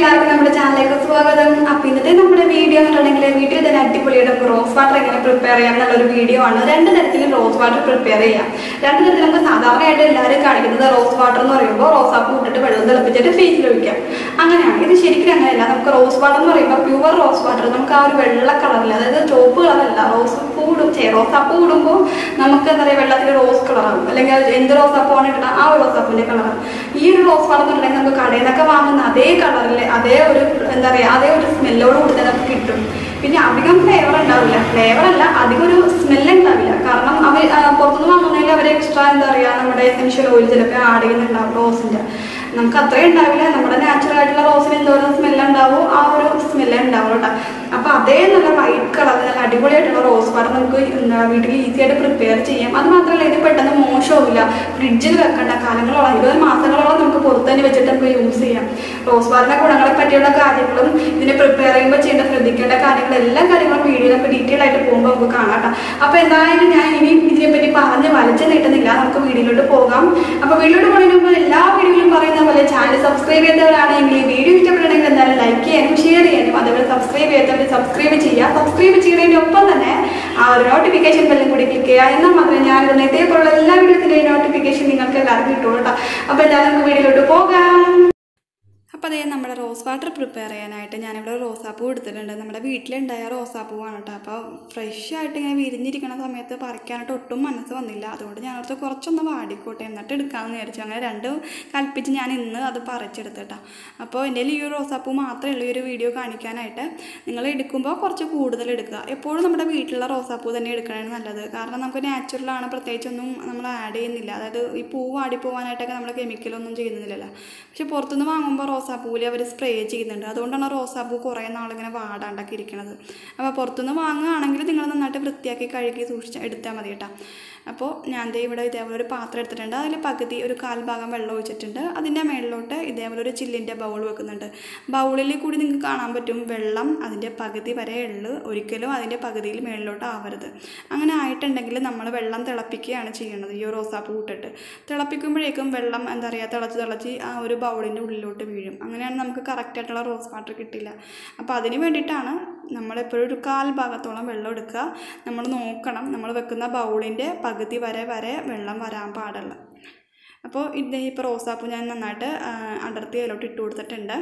എല്ലാവർക്കും നമ്മുടെ ചാനലിലേക്ക് സ്വാഗതം അപ്പൊ ഇന്നത്തെ നമ്മുടെ വീഡിയോ എന്ന് പറഞ്ഞിട്ടുണ്ടെങ്കിൽ വീട്ടിൽ തന്നെ അടിപൊളിയുടെ റോസ് വാട്ടർ എങ്ങനെ പ്രിപ്പയർ ചെയ്യാം എന്നുള്ള ഒരു വീഡിയോ ആണ് രണ്ട് തരത്തിൽ റോസ് വാട്ടർ പ്രിപ്പയർ ചെയ്യാം രണ്ട് തരത്തിൽ നമുക്ക് സാധാരണയായിട്ട് എല്ലാവരും കാണിക്കുന്നത് റോസ് വാട്ടർ എന്ന് പറയുമ്പോൾ റോസാപ്പ് ഇട്ടിട്ട് വെള്ളം തിളപ്പിച്ചിട്ട് ഫേസിൽ ഒഴിക്കാം അങ്ങനെയാണ് ഇത് ശരിക്കും അങ്ങനെയല്ല നമുക്ക് റോസ് വാട്ടർ എന്ന് പറയുമ്പോൾ പ്യുവർ റോസ് വാട്ടർ നമുക്ക് ആ ഒരു വെള്ള കളറിൽ അതായത് ചുവപ്പ് കളറല്ല റോസ് പൂടും ചേ റോസാപ്പ് ഇടുമ്പോൾ നമുക്ക് എന്താ പറയുക വെള്ളത്തിൽ റോസ് കളറാകും അല്ലെങ്കിൽ അത് എന്ത് റോസാപ്പാണ് ഇടുന്ന ആ ഒരു റോസാപ്പിന്റെ കളർ ഈ ഒരു റോസ് വാട്ടർ എന്ന് പറഞ്ഞാൽ നമുക്ക് കടയിൽ നിന്നൊക്കെ വാങ്ങുന്ന അതേ കളറിൽ അതേ ഒരു എന്താ പറയുക അതേ ഒരു സ്മെല്ലോട് കൂടി തന്നെ നമുക്ക് കിട്ടും പിന്നെ അധികം ഫ്ലേവർ ഉണ്ടാവില്ല ഫ്ലേവർ അല്ല അധികം ഒരു സ്മെല്ല് ഉണ്ടാവില്ല കാരണം അവർ പുറത്തുനിന്ന് വാങ്ങുന്നതിൽ അവർ എക്സ്ട്രാ എന്താ പറയുക നമ്മുടെ എസെൻഷ്യൽ ഓയിൽ ചിലപ്പോൾ ആഡ് ചെയ്യുന്നുണ്ടാവും റോസിന്റെ നമുക്ക് അത്രയും ഉണ്ടാവില്ല നമ്മുടെ നാച്ചുറൽ ആയിട്ടുള്ള റോസിന് എന്തോരം സ്മെല്ല് ഉണ്ടാവോ ആ ഒരു സ്മെല്ല് ഉണ്ടാവും കേട്ടോ അപ്പൊ അതേ നല്ല വൈറ്റ് കളർ നല്ല അടിപൊളിയായിട്ടുള്ള റോസ് വാട്ടർ നമുക്ക് എന്താ വീട്ടിൽ ഈസി ആയിട്ട് പ്രിപ്പയർ ചെയ്യാം അത് മാത്രമല്ല ഇത് പെട്ടെന്ന് മോശമാവില്ല ഫ്രിഡ്ജിൽ വെക്കേണ്ട കാലങ്ങളോളം ഇരുപത് മാസങ്ങളോളം നമുക്ക് പുറത്ത് തന്നെ വെച്ചിട്ട് നമുക്ക് യൂസ് ചെയ്യാം റോസ് വാട്ടറിന്റെ ഗുണങ്ങളെ പറ്റിയുള്ള കാര്യങ്ങളും ഇതിനെ പ്രിപ്പയർ ചെയ്യുമ്പോൾ ചെയ്യേണ്ട ശ്രദ്ധിക്കേണ്ട കാര്യങ്ങളും എല്ലാ കാര്യങ്ങളും വീഡിയോയിൽ നമുക്ക് ഡീറ്റെയിൽ ആയിട്ട് പോകുമ്പോൾ നമുക്ക് കാണാം കേട്ടോ അപ്പൊ എന്തായാലും ഞാൻ ഇനി ഇതിനെപ്പറ്റി പറഞ്ഞ് വലിച്ചു നീട്ടുന്നില്ല നമുക്ക് വീഡിയോയിലോട്ട് പോകാം അപ്പൊ വീഡിയോയിലോട്ട് പോകുന്നതിന് മുമ്പ് എല്ലാ വീഡിയോയിലും പറയുന്ന പോലെ ചാനൽ സബ്സ്ക്രൈബ് ചെയ്തവരാണെങ്കിൽ ഈ വീഡിയോ ഇഷ്ടപ്പെടണമെങ്കിൽ എന്തായാലും ലൈക്ക് ചെയ്യാനും ഷെയർ ചെയ്യാനും അതേപോലെ സബ്സ്ക്രൈബ് ചെയ്യാത്തവർ സബ്സ്ക്രൈബ് ചെയ്യുക സബ്സ്ക്രൈബ് ചെയ്യുന്നതിനൊപ്പം തന്നെ ആ ഒരു നോട്ടിഫിക്കേഷൻ ബെല്ലും കൂടി ക്ലിക്ക് ചെയ്യുക എന്നാൽ മാത്രമേ ഞാൻ ഇടുന്ന ഇതേപോലുള്ള എല്ലാ വീഡിയോസിൻ്റെയും നോട്ടിഫിക്കേഷൻ നിങ്ങൾക്ക് എല്ലാവർക്കും കിട്ടുള്ളൂ കേട്ടോ അപ്പോൾ എന്തായാലും നമുക്ക് വീഡിയോയിലോട്ട് പോകാം അപ്പോൾ അതേ നമ്മുടെ റോസ് വാട്ടർ പ്രിപ്പയർ ചെയ്യാനായിട്ട് ഞാനിവിടെ റോസാപ്പൂ എടുത്തിട്ടുണ്ട് നമ്മുടെ വീട്ടിലുണ്ടായ റോസാപ്പൂവാണ് കേട്ടോ അപ്പോൾ ഫ്രഷ് ആയിട്ട് ഇങ്ങനെ വിരിഞ്ഞിരിക്കുന്ന സമയത്ത് പറിക്കാനായിട്ട് ഒട്ടും മനസ്സ് വന്നില്ല അതുകൊണ്ട് ഞാനടുത്ത് കുറച്ചൊന്ന് വാടിക്കോട്ടെ എന്നിട്ട് എടുക്കാമെന്ന് വിചാരിച്ചു അങ്ങനെ രണ്ടും കൽപ്പിച്ച് ഞാൻ ഇന്ന് അത് പറിച്ചെടുത്തിട്ടാ അപ്പോൾ എൻ്റെ ഈ ഒരു റോസാപ്പൂ മാത്രമേ ഉള്ളൂ ഈ ഒരു വീഡിയോ കാണിക്കാനായിട്ട് നിങ്ങൾ എടുക്കുമ്പോൾ കുറച്ച് കൂടുതൽ എടുക്കുക എപ്പോഴും നമ്മുടെ വീട്ടിലുള്ള റോസാപ്പൂ തന്നെ എടുക്കണതാണ് നല്ലത് കാരണം നമുക്ക് നാച്ചുറലാണ് പ്രത്യേകിച്ചൊന്നും നമ്മൾ ആഡ് ചെയ്യുന്നില്ല അതായത് ഈ പൂ വാടി പോകാനായിട്ടൊക്കെ നമ്മൾ കെമിക്കലൊന്നും ചെയ്യുന്നില്ലല്ലോ പക്ഷെ പുറത്തുനിന്ന് വാങ്ങുമ്പോൾ റോസാപ്പൂവിൽ അവർ സ്പ്രേ ചെയ്യുന്നുണ്ട് അതുകൊണ്ടാണ് റോസാപ്പൂ കുറേ നാളിങ്ങനെ വാടാണ്ടൊക്കെ ഇരിക്കുന്നത് അപ്പോൾ പുറത്തുനിന്ന് വാങ്ങുകയാണെങ്കിൽ നിങ്ങൾ നന്നായിട്ട് വൃത്തിയാക്കി കഴുകി സൂക്ഷിച്ച് എടുത്താൽ മതി കേട്ടോ അപ്പോൾ ഞാൻ ദേ ഇവിടെ ഇതേപോലെ ഒരു പാത്രം എടുത്തിട്ടുണ്ട് അതിൽ പകുതി ഒരു കാൽ ഭാഗം വെള്ളം ഒഴിച്ചിട്ടുണ്ട് അതിൻ്റെ മേളിലോട്ട് ഇതേപോലെ ഒരു ചില്ലിൻ്റെ ബൗൾ വെക്കുന്നുണ്ട് ബൗളിൽ കൂടി നിങ്ങൾക്ക് കാണാൻ പറ്റും വെള്ളം അതിൻ്റെ പകുതി വരെ ഉള്ളു ഒരിക്കലും അതിൻ്റെ പകുതിയിൽ മേളിലോട്ട് ആവരുത് അങ്ങനെ ആയിട്ടുണ്ടെങ്കിൽ നമ്മൾ വെള്ളം തിളപ്പിക്കുകയാണ് ചെയ്യണത് ഈ റോസാപ്പൂ ഇട്ടിട്ട് തിളപ്പിക്കുമ്പോഴേക്കും വെള്ളം എന്താ പറയുക തിളച്ച് തിളച്ച് ആ ഒരു ബൗളിൻ്റെ ഉള്ളിലോട്ട് വീഴും അങ്ങനെയാണ് നമുക്ക് കറക്റ്റായിട്ടുള്ള റോസ് വാട്ടർ കിട്ടില്ല അപ്പോൾ അതിന് വേണ്ടിയിട്ടാണ് നമ്മളെപ്പോഴും ഒരു കാൽ ഭാഗത്തോളം വെള്ളം എടുക്കുക നമ്മൾ നോക്കണം നമ്മൾ വെക്കുന്ന ബൗളിൻ്റെ പകുതി വരെ വരെ വെള്ളം വരാൻ പാടില്ല അപ്പോൾ ഇത് ഇപ്പോൾ റോസാപ്പൂ ഞാൻ നന്നായിട്ട് അടർത്തി അതിലോട്ട് ഇട്ട് കൊടുത്തിട്ടുണ്ട്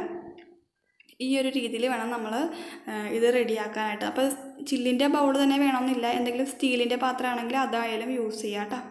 ഈ ഒരു രീതിയിൽ വേണം നമ്മൾ ഇത് റെഡിയാക്കാനായിട്ട് അപ്പോൾ ചില്ലിൻ്റെ ബൗൾ തന്നെ വേണമെന്നില്ല എന്തെങ്കിലും സ്റ്റീലിൻ്റെ പാത്രമാണെങ്കിൽ അതായാലും യൂസ് ചെയ്യാം കേട്ടോ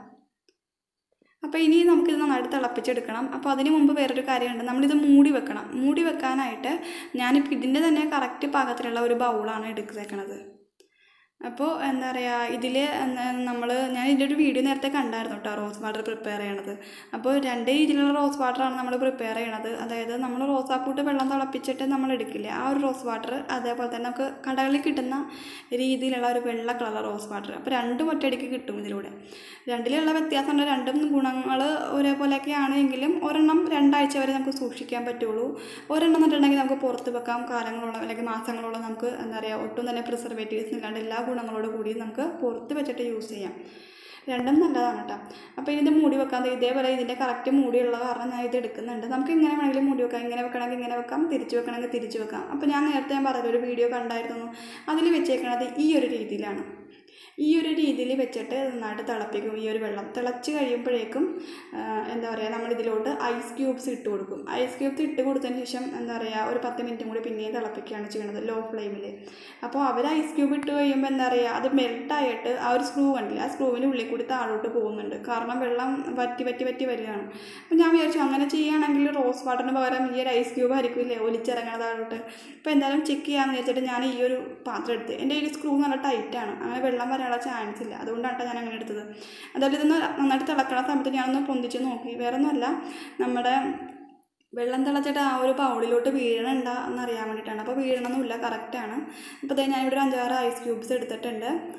അപ്പോൾ ഇനി നമുക്കിത് നന്നായിട്ട് തിളപ്പിച്ചെടുക്കണം അപ്പോൾ അതിന് മുമ്പ് വേറൊരു കാര്യമുണ്ട് നമ്മളിത് മൂടി വെക്കണം മൂടി വെക്കാനായിട്ട് ഞാനിപ്പോൾ ഇതിൻ്റെ തന്നെ കറക്റ്റ് പാകത്തിലുള്ള ഒരു ബൗളാണ് എടുത്തേക്കണത് അപ്പോൾ എന്താ പറയുക ഇതിൽ നമ്മൾ ഞാൻ ഇതിൻ്റെ ഒരു വീഡിയോ നേരത്തെ കണ്ടായിരുന്നു കേട്ടോ റോസ് വാട്ടർ പ്രിപ്പയർ ചെയ്യണത് അപ്പോൾ രണ്ട് രീതിയിലുള്ള റോസ് വാട്ടറാണ് നമ്മൾ പ്രിപ്പയർ ചെയ്യണത് അതായത് നമ്മൾ റോസാപ്പൂട്ട് വെള്ളം തിളപ്പിച്ചിട്ട് നമ്മൾ എടുക്കില്ലേ ആ ഒരു റോസ് വാട്ടർ അതേപോലെ തന്നെ നമുക്ക് കടകളിൽ കിട്ടുന്ന രീതിയിലുള്ള ഒരു വെള്ള കളർ റോസ് വാട്ടർ അപ്പോൾ രണ്ടും ഒറ്റയടിക്ക് കിട്ടും ഇതിലൂടെ രണ്ടിലുള്ള വ്യത്യാസമുണ്ട് രണ്ടും ഗുണങ്ങൾ ഒരേപോലെയൊക്കെയാണ് എങ്കിലും ഒരെണ്ണം രണ്ടാഴ്ച വരെ നമുക്ക് സൂക്ഷിക്കാൻ പറ്റുള്ളൂ ഒരെണ്ണം എന്നിട്ടുണ്ടെങ്കിൽ നമുക്ക് പുറത്ത് വെക്കാം കാലങ്ങളോളം അല്ലെങ്കിൽ മാസങ്ങളോളം നമുക്ക് എന്താ പറയുക ഒട്ടും തന്നെ പ്രിസർവേറ്റീവ്സ് ഇല്ലാണ്ട് എല്ലാ ഗുണങ്ങളോട് കൂടി നമുക്ക് പുറത്ത് വെച്ചിട്ട് യൂസ് ചെയ്യാം രണ്ടും നല്ലതാണ് കേട്ടോ അപ്പോൾ ഇതിൻ്റെ മൂടി വെക്കാൻ ഇതേപോലെ ഇതിൻ്റെ കറക്റ്റ് മൂടിയുള്ള കാരണം ഞാൻ ഇത് എടുക്കുന്നുണ്ട് നമുക്ക് ഇങ്ങനെ വേണമെങ്കിലും മൂടി വെക്കാം ഇങ്ങനെ വെക്കണമെങ്കിൽ ഇങ്ങനെ വെക്കാം തിരിച്ച് വെക്കണമെങ്കിൽ തിരിച്ച് വെക്കാം അപ്പോൾ ഞാൻ നേരത്തെ ഞാൻ പറഞ്ഞ ഒരു വീഡിയോ കണ്ടായിരുന്നു അതിൽ വെച്ചേക്കണത് ഈ ഒരു രീതിയിലാണ് ഈ ഒരു രീതിയിൽ വെച്ചിട്ട് നന്നായിട്ട് തിളപ്പിക്കും ഈ ഒരു വെള്ളം തിളച്ച് കഴിയുമ്പോഴേക്കും എന്താ പറയുക നമ്മൾ ഇതിലോട്ട് ഐസ് ക്യൂബ്സ് ഇട്ട് കൊടുക്കും ഐസ് ക്യൂബ്സ് ഇട്ട് കൊടുത്തതിന് ശേഷം എന്താ പറയുക ഒരു പത്ത് മിനിറ്റും കൂടി പിന്നെയും തിളപ്പിക്കുകയാണ് ചെയ്യുന്നത് ലോ ഫ്ലെയിമിൽ അപ്പോൾ അവർ ഐസ് ക്യൂബ് ഇട്ട് കഴിയുമ്പോൾ എന്താ പറയുക അത് മെൽട്ടായിട്ട് ആ ഒരു സ്ക്രൂ കണ്ടില്ല ആ സ്ക്രൂവിൻ്റെ ഉള്ളിൽ കൂടി താഴോട്ട് പോകുന്നുണ്ട് കാരണം വെള്ളം വറ്റി വറ്റി വറ്റി വരികയാണ് അപ്പോൾ ഞാൻ വിചാരിച്ചു അങ്ങനെ ചെയ്യുകയാണെങ്കിൽ റോസ് വാട്ടറിന് പകരം ഈ ഒരു ഐസ് ക്യൂബ് ആയിരിക്കില്ലേ ഒലിച്ചിറങ്ങണ താഴോട്ട് അപ്പോൾ എന്തായാലും ചെക്ക് ചെയ്യാമെന്ന് വിചാരിച്ചിട്ട് ഞാൻ ഈ ഒരു പാത്രം എടുത്ത് എൻ്റെ ഈ സ്ക്രൂ നല്ല ടൈറ്റാണ് അങ്ങനെ വെള്ളം വരാനുള്ള ചാൻസ് ഇല്ല അതുകൊണ്ടാണ് ഞാൻ അങ്ങനെ എടുത്തത് അതായത് ഇതൊന്ന് നന്നായിട്ട് തിളക്കണ സമയത്ത് ഞാനൊന്ന് പൊന്തിച്ച് നോക്കി വേറെ ഒന്നുമല്ല നമ്മുടെ വെള്ളം തിളച്ചിട്ട് ആ ഒരു ബൗളിലോട്ട് വീഴണണ്ട എന്നറിയാൻ വേണ്ടിയിട്ടാണ് അപ്പോൾ വീഴണമെന്നില്ല കറക്റ്റാണ് അപ്പോൾ അതേ ഞാനിവിടെ ഒരു അഞ്ചാറ് ഐസ് ക്യൂബ്സ് എടുത്തിട്ടുണ്ട്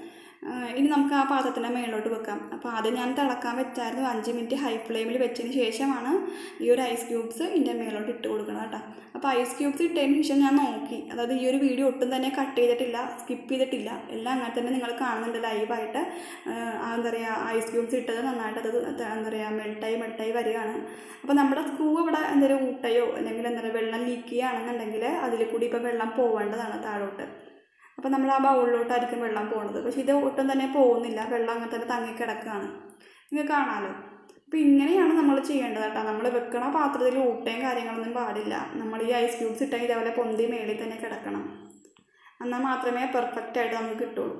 ആ, ഇനി നമുക്ക് ആ പാത്രത്തിൻ്റെ മേളിലോട്ട് വെക്കാം അപ്പോൾ ആദ്യം ഞാൻ തിളക്കാൻ വെച്ചായിരുന്നു അഞ്ച് മിനിറ്റ് ഹൈ ഫ്ലെയിമിൽ വെച്ചതിന് ശേഷമാണ് ഈ ഒരു ഐസ് ക്യൂബ്സ് ഇതിൻ്റെ മേലോട്ട് ഇട്ട് കൊടുക്കുന്നത് കേട്ടോ അപ്പോൾ ഐസ് ക്യൂബ്സ് ഇട്ടതിന് ശേഷം ഞാൻ നോക്കി അതായത് ഈ ഒരു വീഡിയോ ഒട്ടും തന്നെ കട്ട് ചെയ്തിട്ടില്ല സ്കിപ്പ് ചെയ്തിട്ടില്ല എല്ലാം അങ്ങനെ തന്നെ നിങ്ങൾ കാണുന്നുണ്ട് ലൈവായിട്ട് എന്താ പറയുക ഐസ് ക്യൂബ്സ് ഇട്ടത് നന്നായിട്ട് അത് ത- എന്താ പറയുക മെൽട്ടായി മെൽട്ടായി വരികയാണ് അപ്പോൾ നമ്മുടെ സ്ക്രൂ ഇവിടെ എന്തെങ്കിലും ഊട്ടയോ അല്ലെങ്കിൽ എന്താ പറയുക വെള്ളം ലീക്ക് ചെയ്യുകയാണെന്നുണ്ടെങ്കിൽ അതിൽ കൂടി ഇപ്പോൾ വെള്ളം പോവേണ്ടതാണ് താഴോട്ട് അപ്പോൾ നമ്മൾ ആ ബൗളിലോട്ടായിരിക്കും വെള്ളം പോകുന്നത് പക്ഷേ ഇത് ഒട്ടും തന്നെ പോകുന്നില്ല വെള്ളം അങ്ങനെ തന്നെ തങ്ങിക്കിടക്കുകയാണ് നിങ്ങൾക്ക് കാണാമല്ലോ അപ്പോൾ ഇങ്ങനെയാണ് നമ്മൾ ചെയ്യേണ്ടത് കേട്ടോ നമ്മൾ വെക്കണ പാത്രത്തിൽ ഊട്ടയും കാര്യങ്ങളൊന്നും പാടില്ല നമ്മൾ ഈ ഐസ് ക്യൂബ്സ് ഇട്ടെങ്കിൽ ഇതേപോലെ പൊന്തി മേളിൽ തന്നെ കിടക്കണം എന്നാൽ മാത്രമേ പെർഫെക്റ്റ് ആയിട്ട് നമുക്ക് കിട്ടുള്ളൂ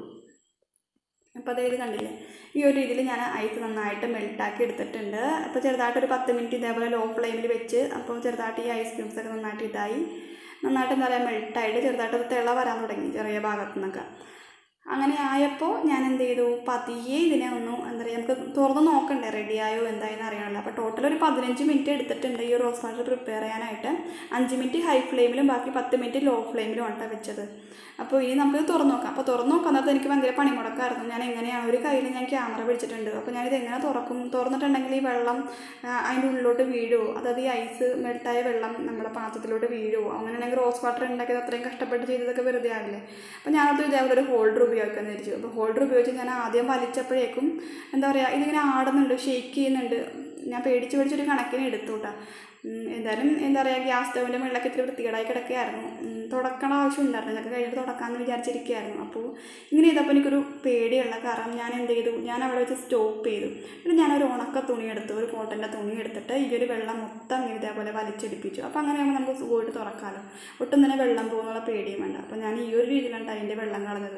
അപ്പോൾ അതായത് കണ്ടില്ലേ ഈ ഒരു രീതിയിൽ ഞാൻ ഐസ് നന്നായിട്ട് മെൽട്ടാക്കി എടുത്തിട്ടുണ്ട് അപ്പോൾ ചെറുതായിട്ട് ഒരു പത്ത് മിനിറ്റ് ഇതേപോലെ ലോ ഫ്ലെയിമിൽ വെച്ച് അപ്പോൾ ചെറുതായിട്ട് ഈ ഐസ് ക്യൂബ്സ് ഒക്കെ നന്നായിട്ട് ഇതായി നന്നായിട്ട് എന്താ പറയുക മെൽട്ടായിട്ട് ചെറുതായിട്ട് ഒരു തിള വരാൻ തുടങ്ങി ചെറിയ ഭാഗത്തു നിന്നൊക്കെ അങ്ങനെ ആയപ്പോൾ ഞാൻ എന്ത് ചെയ്തു പതിയെ ഇതിനെ ഒന്ന് എന്താ പറയുക നമുക്ക് തുറന്ന് നോക്കണ്ടേ റെഡിയായോ എന്തായെന്ന് അറിയണമല്ലോ അപ്പോൾ ടോട്ടൽ ഒരു പതിനഞ്ച് മിനിറ്റ് എടുത്തിട്ടുണ്ട് ഈ റോസ് വാട്ടർ പ്രിപ്പയർ ചെയ്യാനായിട്ട് അഞ്ച് മിനിറ്റ് ഹൈ ഫ്ലെയിമിലും ബാക്കി പത്ത് മിനിറ്റ് ലോ ഫ്ലെയിമിലും ആണ് വെച്ചത് അപ്പോൾ ഇനി നമുക്ക് തുറന്ന് നോക്കാം അപ്പോൾ തുറന്ന് നോക്കുന്നത് എനിക്ക് ഭയങ്കര പണിമുടക്കായിരുന്നു ഞാൻ എങ്ങനെയാണ് ഒരു കയ്യിൽ ഞാൻ ക്യാമറ പിടിച്ചിട്ടുണ്ട് അപ്പോൾ ഞാനിത് എങ്ങനെ തുറക്കും തുറന്നിട്ടുണ്ടെങ്കിൽ ഈ വെള്ളം ആ, അതിൻ്റെ ഉള്ളിലോട്ട് വീഴുമോ അതായത് ഈ ഐസ് മെൽട്ടായ വെള്ളം നമ്മുടെ പാത്രത്തിലോട്ട് വീഴുമോ അങ്ങനെയാണെങ്കിൽ റോസ് വാട്ടർ ഉണ്ടാക്കിയത് അത്രയും കഷ്ടപ്പെട്ട് ചെയ്തതൊക്കെ വെറുതെ ആവില്ലേ അപ്പോൾ ഞാനത് ഇതേപോലെ ഒരു ഹോൾഡർ ഉപയോഗിക്കാൻ വിചാരിച്ചു അപ്പോൾ ഹോൾഡർ ഉപയോഗിച്ച് ഞാൻ ആദ്യം വലിച്ചപ്പോഴേക്കും എന്താ പറയുക ഇതിങ്ങനെ ആടുന്നുണ്ട് ഷെയ്ക്ക് ചെയ്യുന്നുണ്ട് ഞാൻ പേടിച്ച് പേടിച്ചൊരു കണക്കിന് എടുത്തു കേട്ടോ ഉം, എന്തായാലും എന്താ പറയുക ഗ്യാസ് സ്റ്റൗവിൻ്റെ വെള്ളമൊക്കെ ഇത്തിരി വൃത്തികേടായി കിടക്കുകയായിരുന്നു ഉം, തുടക്കണ ആവശ്യം ഉണ്ടായിരുന്നു ഇതൊക്കെ കഴിഞ്ഞിട്ട് തുടക്കാമെന്ന് വിചാരിച്ചിരിക്കുകയായിരുന്നു അപ്പോൾ ഇങ്ങനെ ചെയ്തപ്പോൾ എനിക്കൊരു പേടിയുള്ള കാരണം ഞാൻ എന്ത് ചെയ്തു ഞാൻ അവിടെ വെച്ച് സ്റ്റോപ്പ് ചെയ്തു പിന്നെ ഞാനൊരു ഉണക്ക തുണി എടുത്തു ഒരു കോട്ടൻ്റെ തുണി എടുത്തിട്ട് ഈ ഒരു വെള്ളം മൊത്തം ഇങ്ങനെ ഇതേപോലെ വലിച്ചെടുപ്പിച്ചു അപ്പോൾ അങ്ങനെ ആകുമ്പോൾ നമുക്ക് സുഖമായിട്ട് തുറക്കാമല്ലോ ഒട്ടും തന്നെ വെള്ളം പോകുന്നുള്ള പേടിയും വേണ്ട അപ്പോൾ ഞാൻ ഈ ഒരു രീതിയിലാണ് അതിൻ്റെ വെള്ളം കളഞ്ഞത്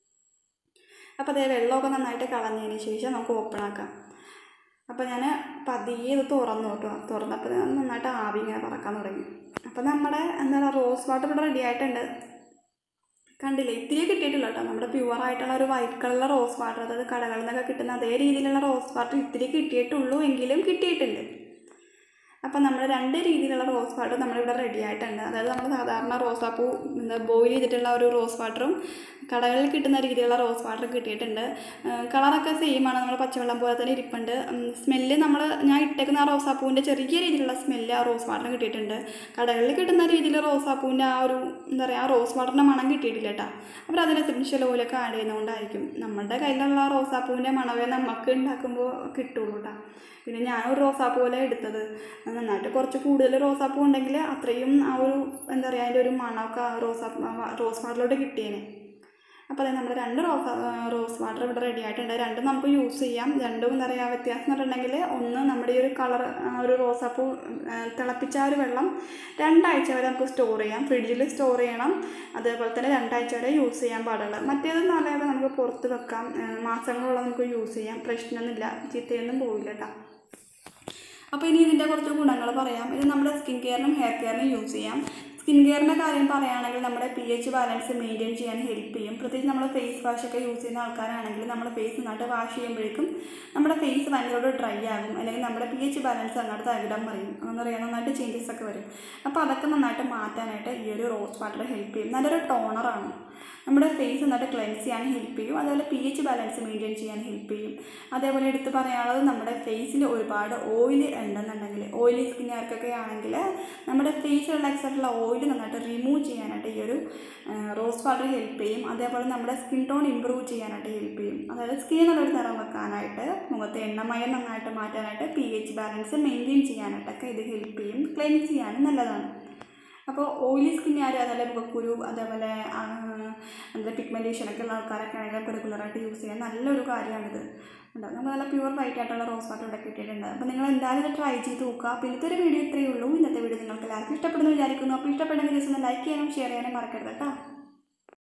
അപ്പോൾ അതേ വെള്ളമൊക്കെ നന്നായിട്ട് കളഞ്ഞതിന് ശേഷം നമുക്ക് ഓപ്പൺ ആക്കാം അപ്പോൾ ഞാൻ പതിയെ ഇത് തുറന്നു കേട്ടോ തുറന്നപ്പോൾ ഞാൻ നന്നായിട്ട് ആവി ഇങ്ങനെ പറക്കാൻ തുടങ്ങി അപ്പോൾ നമ്മുടെ എന്താ പറയുക റോസ് വാട്ടർ ഇവിടെ റെഡി ആയിട്ടുണ്ട് കണ്ടില്ലേ ഇത്തിരി കിട്ടിയിട്ടില്ല കേട്ടോ നമ്മുടെ പ്യുവർ ആയിട്ടുള്ള ഒരു വൈറ്റ് കളറിലെ റോസ് വാട്ടർ അതായത് കടകളിൽ നിന്നൊക്കെ കിട്ടുന്ന അതേ രീതിയിലുള്ള റോസ് വാട്ടർ ഇത്തിരി കിട്ടിയിട്ടുള്ളൂ എങ്കിലും കിട്ടിയിട്ടുണ്ട് അപ്പം നമ്മൾ രണ്ട് രീതിയിലുള്ള റോസ് വാട്ടർ നമ്മളിവിടെ റെഡി ആയിട്ടുണ്ട് അതായത് നമ്മൾ സാധാരണ റോസാപ്പൂ എന്താ ബോയിൽ ചെയ്തിട്ടുള്ള ഒരു റോസ് വാട്ടറും കടകളിൽ കിട്ടുന്ന രീതിയിലുള്ള റോസ് വാട്ടർ കിട്ടിയിട്ടുണ്ട് കളറൊക്കെ സെയിം ആണ് നമ്മൾ പച്ചവെള്ളം പോലെ തന്നെ ഇരിപ്പുണ്ട് സ്മെല്ല് നമ്മൾ ഞാൻ ഇട്ടേക്കുന്ന ആ റോസാപ്പൂവിൻ്റെ ചെറിയ രീതിയിലുള്ള സ്മെല്ല് ആ റോസ് വാട്ടറിന് കിട്ടിയിട്ടുണ്ട് കടകളിൽ കിട്ടുന്ന രീതിയിൽ റോസാപ്പൂവിൻ്റെ ആ ഒരു എന്താ പറയുക ആ റോസ് വാട്ടറിൻ്റെ മണം കിട്ടിയിട്ടില്ല കേട്ടോ അവർ അതിൽ എസെൻഷ്യൽ ഓയിലൊക്കെ ആഡ് ചെയ്യുന്നതുകൊണ്ടായിരിക്കും നമ്മുടെ കയ്യിലുള്ള റോസാപ്പൂവിൻ്റെ മണവേ നമുക്ക് ഉണ്ടാക്കുമ്പോൾ കിട്ടുള്ളൂ കേട്ടോ പിന്നെ ഞാൻ ഒരു റോസാപ്പൂ പോലെ എടുത്തത് നന്നായിട്ട് കുറച്ച് കൂടുതൽ റോസാപ്പൂ ഉണ്ടെങ്കിൽ അത്രയും ആ ഒരു എന്താ പറയുക അതിൻ്റെ ഒരു മണമൊക്കെ ആ റോസാ റോസ് വാട്ടറിലോട്ട് കിട്ടിയേനെ അപ്പോൾ അതായത് നമ്മുടെ രണ്ട് റോസ് റോസ് വാട്ടർ ഇവിടെ റെഡി ആയിട്ടുണ്ട് രണ്ടും നമുക്ക് യൂസ് ചെയ്യാം രണ്ടും എന്താ പറയുക വ്യത്യാസം എന്ന് പറഞ്ഞിട്ടുണ്ടെങ്കിൽ ഒന്ന് നമ്മുടെ ഈ ഒരു കളർ ഒരു റോസാപ്പൂ ആ, തിളപ്പിച്ച ആ ഒരു വെള്ളം രണ്ടാഴ്ച വരെ നമുക്ക് സ്റ്റോർ ചെയ്യാം ഫ്രിഡ്ജിൽ സ്റ്റോർ ചെയ്യണം അതേപോലെ തന്നെ രണ്ടാഴ്ച വരെ യൂസ് ചെയ്യാൻ പാടുള്ളൂ മറ്റേതെന്ന് പറയുമ്പോൾ നമുക്ക് പുറത്ത് വെക്കാം ആ, മാസങ്ങളോളം നമുക്ക് യൂസ് ചെയ്യാം പ്രശ്നമൊന്നുമില്ല ചീത്തയൊന്നും പോവില്ല കേട്ടോ അപ്പോൾ ഇനി ഇതിൻ്റെ കുറച്ച് ഗുണങ്ങൾ പറയാം ഇത് നമ്മുടെ സ്കിൻ കെയറിനും ഹെയർ കെയറിനും യൂസ് ചെയ്യാം സ്കിൻ കെയറിൻ്റെ കാര്യം പറയുകയാണെങ്കിൽ നമ്മുടെ പി എച്ച് ബാലൻസ് മെയിൻറ്റെയിൻ ചെയ്യാൻ ഹെൽപ്പ് ചെയ്യും പ്രത്യേകിച്ച് നമ്മൾ ഫേസ് വാഷ് ഒക്കെ യൂസ് ചെയ്യുന്ന ആൾക്കാരാണെങ്കിൽ നമ്മുടെ ഫേസ് നന്നായിട്ട് വാഷ് ചെയ്യുമ്പോഴേക്കും നമ്മുടെ ഫേസ് ഭയങ്കര ഡ്രൈ ആകും അല്ലെങ്കിൽ നമ്മുടെ പി എച്ച് ബാലൻസ് നന്നായിട്ട് തകിടം പറയും അങ്ങനെ പറയാം നന്നായിട്ട് ചേഞ്ചസ് ഒക്കെ വരും അപ്പോൾ അതൊക്കെ നന്നായിട്ട് മാറ്റാനായിട്ട് ഈ ഒരു റോസ് വാട്ടർ ഹെൽപ്പ് ചെയ്യും നല്ലൊരു ടോണറാണ് നമ്മുടെ ഫേസ് നന്നായിട്ട് ക്ലെൻസ് ചെയ്യാൻ ഹെൽപ്പ് ചെയ്യും അതേപോലെ പി എച്ച് ബാലൻസ് മെയിൻറ്റെയിൻ ചെയ്യാൻ ഹെൽപ്പ് ചെയ്യും അതേപോലെ എടുത്ത് പറയാനുള്ളത് നമ്മുടെ ഫേസിൽ ഒരുപാട് ഓയിൽ ഉണ്ടെന്നുണ്ടെങ്കിൽ ഓയിലി സ്കിന്നുകാർക്കൊക്കെ ആണെങ്കിൽ നമ്മുടെ ഫേസിലുള്ള എക്സൈറ്റുള്ള ഓയിൽ നന്നായിട്ട് റിമൂവ് ചെയ്യാനായിട്ട് ഈ ഒരു റോസ് വാട്ടർ ഹെൽപ്പ് ചെയ്യും അതേപോലെ നമ്മുടെ സ്കിൻ ടോൺ ഇമ്പ്രൂവ് ചെയ്യാനായിട്ട് ഹെൽപ്പ് ചെയ്യും അതായത് സ്കിൻ നല്ലൊരു നിറം വെക്കാനായിട്ട് മുഖത്തെ എണ്ണമയം നന്നായിട്ട് മാറ്റാനായിട്ട് പി എച്ച് ബാലൻസ് മെയിൻറ്റെയിൻ ചെയ്യാനായിട്ടൊക്കെ ഇത് ഹെൽപ്പ് ചെയ്യും ക്ലെൻസ് ചെയ്യാനും നല്ലതാണ് അപ്പോൾ ഓയിലി സ്കിന്നുകാർ അതേപോലെ മുഖക്കുരു അതേപോലെ ആ, എന്താ പിഗ്മെൻറ്റേഷൻ ഒക്കെ ഉള്ള ആൾക്കാരൊക്കെ ആണെങ്കിൽ റെഗുലറായിട്ട് യൂസ് ചെയ്യാൻ നല്ലൊരു കാര്യമാണിത് ഉണ്ട് നമുക്ക് നല്ല പ്യുവർ വൈറ്റ് ആയിട്ടുള്ള റോസ് വാട്ടർ ഇവിടെ കിട്ടിയിട്ടുണ്ട് അപ്പോൾ നിങ്ങൾ എന്തായാലും ഇത് ട്രൈ ചെയ്ത് നോക്കുക അപ്പോൾ ഇന്നത്തെ ഒരു വീഡിയോ ഇത്രയേ ഉള്ളൂ ഇന്നത്തെ വീഡിയോ നിങ്ങൾക്ക് എല്ലാവർക്കും ഇഷ്ടപ്പെടുന്നു വിചാരിക്കുന്നു അപ്പോൾ ഇഷ്ടപ്പെടുന്ന ദിവസം ഒന്ന് ലൈക്ക് ചെയ്യാനും ഷെയർ ചെയ്യാനും മറക്കരുത് കേട്ടോ